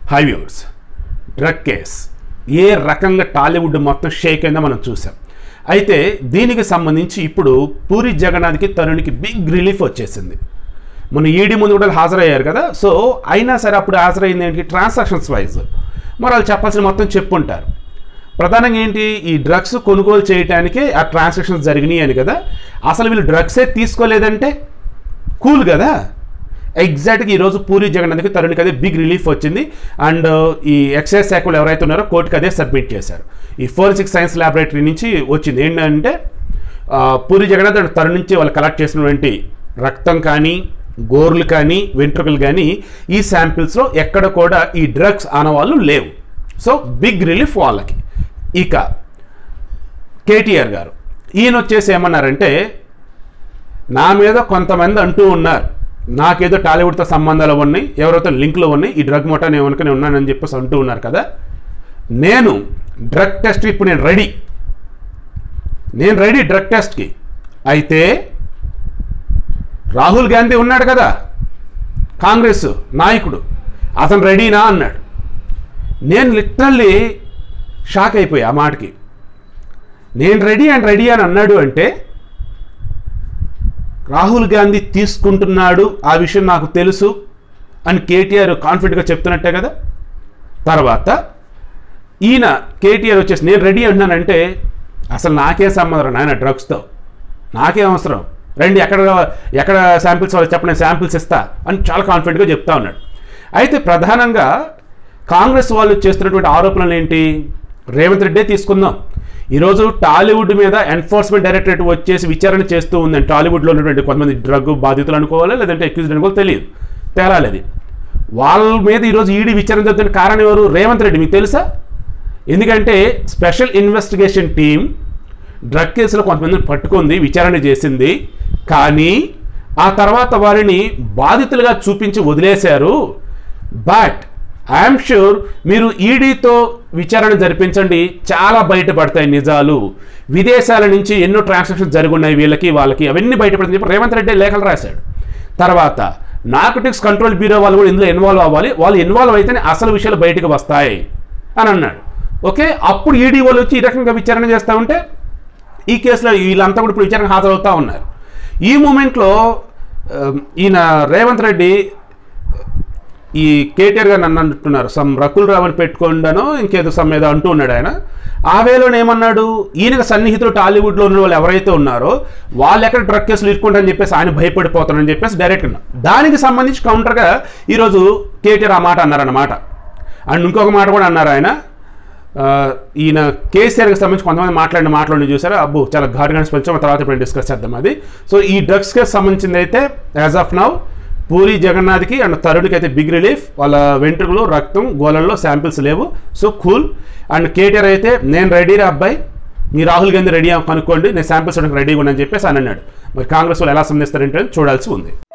high viewers drug case ఏ రకంగా టాలీవుడ్ మొత్తం షేక్ అయిందో మనం చూసాం అయితే దీనికి సంబంధించి ఇప్పుడు పూరి జగన్నాథ్కి తరుణ్కి బిగ్ రిలీఫ్ వచ్చేసింది మన ఈడీ ముందు కూడా హాజరయ్యారు కదా సో అయినా సరే అప్పుడు హాజరైంది ఏంటి ట్రాన్సాక్షన్స్ వైజ్ మరి వాళ్ళు చెప్పాల్సిన మొత్తం చెప్పుంటారు ప్రధానంగా ఏంటి ఈ డ్రగ్స్ కొనుగోలు చేయడానికి ఆ ట్రాన్సాక్షన్స్ జరిగినాయి అని కదా అసలు వీళ్ళు డ్రగ్సే తీసుకోలేదంటే కూల్ కదా ఎగ్జాక్ట్గా ఈరోజు పూరి జగన్నాథ్కి తరుణ్కి అదే బిగ్ రిలీఫ్ వచ్చింది అండ్ ఈ ఎక్సైజ్ శాఖలు ఎవరైతే ఉన్నారో కోర్టుకి అదే సబ్మిట్ చేశారు ఈ ఫోరెన్సిక్ సైన్స్ ల్యాబొరేటరీ నుంచి వచ్చింది ఏంటంటే ఆ, పూరి జగన్నాథ్ అండ్ తరుణ్ నుంచి వాళ్ళు కలెక్ట్ చేసినటువంటి రక్తం కానీ గోర్లు కానీ వెంట్రుకలు కానీ ఈ శాంపిల్స్లో ఎక్కడ కూడా ఈ డ్రగ్స్ ఆనవాళ్ళు లేవు సో బిగ్ రిలీఫ్ వాళ్ళకి ఇక కేటీఆర్ గారు ఈయన వచ్చేసి ఏమన్నారంటే నా మీద కొంతమంది అంటూ ఉన్నారు నాకేదో టాలీవుడ్తో సంబంధాలు ఉన్నాయి ఎవరైతే లింక్లో ఉన్నాయి ఈ డ్రగ్ మొట్టా నేను వెనుకనే ఉన్నానని చెప్పేసి అంటూ ఉన్నారు కదా నేను డ్రగ్ టెస్ట్ ఇప్పుడు నేను రెడీ నేను రెడీ డ్రగ్ టెస్ట్కి అయితే రాహుల్ గాంధీ ఉన్నాడు కదా కాంగ్రెస్ నాయకుడు అతను రెడీనా అన్నాడు నేను లిటరల్లీ షాక్ అయిపోయా ఆ మాటకి నేను రెడీ అండ్ రెడీ అని అన్నాడు అంటే రాహుల్ గాంధీ తీసుకుంటున్నాడు ఆ విషయం నాకు తెలుసు అని కేటీఆర్ కాన్ఫిడెంట్గా చెప్తున్నట్టే కదా తర్వాత ఈయన కేటీఆర్ వచ్చేసి నేను రెడీ అంటున్నానంటే అసలు నాకే సంబంధం నాయన డ్రగ్స్తో నాకే అవసరం రండి ఎక్కడ ఎక్కడ శాంపిల్స్ వాళ్ళు చెప్పండి నేను శాంపిల్స్ ఇస్తా అని చాలా కాన్ఫిడెంట్గా చెప్తా ఉన్నాడు అయితే ప్రధానంగా కాంగ్రెస్ వాళ్ళు చేస్తున్నటువంటి ఆరోపణలు ఏంటి రేవంత్ రెడ్డే తీసుకుందాం ఈరోజు టాలీవుడ్ మీద ఎన్ఫోర్స్మెంట్ డైరెక్టరేట్ వచ్చేసి విచారణ చేస్తూ ఉందని టాలీవుడ్లో ఉన్నటువంటి కొంతమంది డ్రగ్ బాధితులు అనుకోవాలి లేదంటే అక్యూజ్డ్ అనుకోవాలి తెలియదు తేలాలి వాళ్ళ మీద ఈరోజు ఈడీ విచారణ జరుగుతున్న కారణం ఎవరు రేవంత్ రెడ్డి మీకు తెలుసా ఎందుకంటే స్పెషల్ ఇన్వెస్టిగేషన్ టీం డ్రగ్ కేసులో కొంతమందిని పట్టుకుంది విచారణ చేసింది కానీ ఆ తర్వాత వారిని బాధితులుగా చూపించి వదిలేశారు బట్ ఐఎమ్ షూర్ మీరు ఈడీతో విచారణ జరిపించండి చాలా బయటపడతాయి నిజాలు విదేశాల నుంచి ఎన్నో ట్రాన్సాక్షన్స్ జరుగున్నాయి వీళ్ళకి వాళ్ళకి అవన్నీ బయటపడుతుంది చెప్పి రేవంత్ రెడ్డి లేఖలు రాశాడు తర్వాత నార్కోటిక్స్ కంట్రోల్ బ్యూరో వాళ్ళు కూడా ఇందులో ఇన్వాల్వ్ అవ్వాలి వాళ్ళు ఇన్వాల్వ్ అయితేనే అసలు విషయాలు బయటకు వస్తాయి అని అన్నాడు ఓకే అప్పుడు ఈడీ వాళ్ళు వచ్చి ఈ రకంగా విచారణ చేస్తూ ఉంటే ఈ కేసులో వీళ్ళంతా కూడా ఇప్పుడు విచారణకు హాజరవుతూ ఉన్నారు ఈ మూమెంట్లో ఆ, ఈయన రేవంత్ రెడ్డి ఈ కేటీఆర్ గారు నన్ను అంటున్నారు సమ్ రకుల్ రావని పెట్టుకోండానో ఇంకేదో సమ్ ఏదో అంటూ ఉన్నాడు ఆయన ఆ వేలోనే ఏమన్నాడు ఈయనకు సన్నిహితులు టాలీవుడ్లో ఉన్న వాళ్ళు ఎవరైతే ఉన్నారో వాళ్ళు ఎక్కడ డ్రగ్ కేసులు ఇరుక్కుంటారని చెప్పేసి ఆయన భయపడిపోతారని చెప్పేసి డైరెక్ట్ అన్నా దానికి సంబంధించి కౌంటర్గా ఈరోజు కేటీఆర్ ఆ మాట అన్నారన్నమాట అండ్ ఇంకొక మాట కూడా అన్నారు ఆయన ఆ, ఈయన కేసీఆర్కి సంబంధించి కొంతమంది మాట్లాడిన మాటలు చూసారు అబ్బు చాలా ఘాటుగా స్పందించాం తర్వాత ఇప్పుడు డిస్కస్ చేద్దాం అది సో ఈ డ్రగ్స్ కేసు సంబంధించింది అయితే యాజ్ ఆఫ్ నౌ పూరి జగన్నాథ్కి అండ్ తరుడికి అయితే బిగ్ రిలీఫ్ వాళ్ళ వెంట్రుకలు రక్తం గోళంలో శాంపిల్స్ లేవు సో కూల్ అండ్ కేటీఆర్ అయితే నేను రెడీ రా అబ్బాయి మీ రాహుల్ గాంధీ రెడీ కనుక్కోండి నేను శాంపిల్స్ రెడీగా ఉన్నాను చెప్పేసి అని అన్నాడు మరి కాంగ్రెస్ వాళ్ళు ఎలా సంధిస్తారంటే చూడాల్సి ఉంది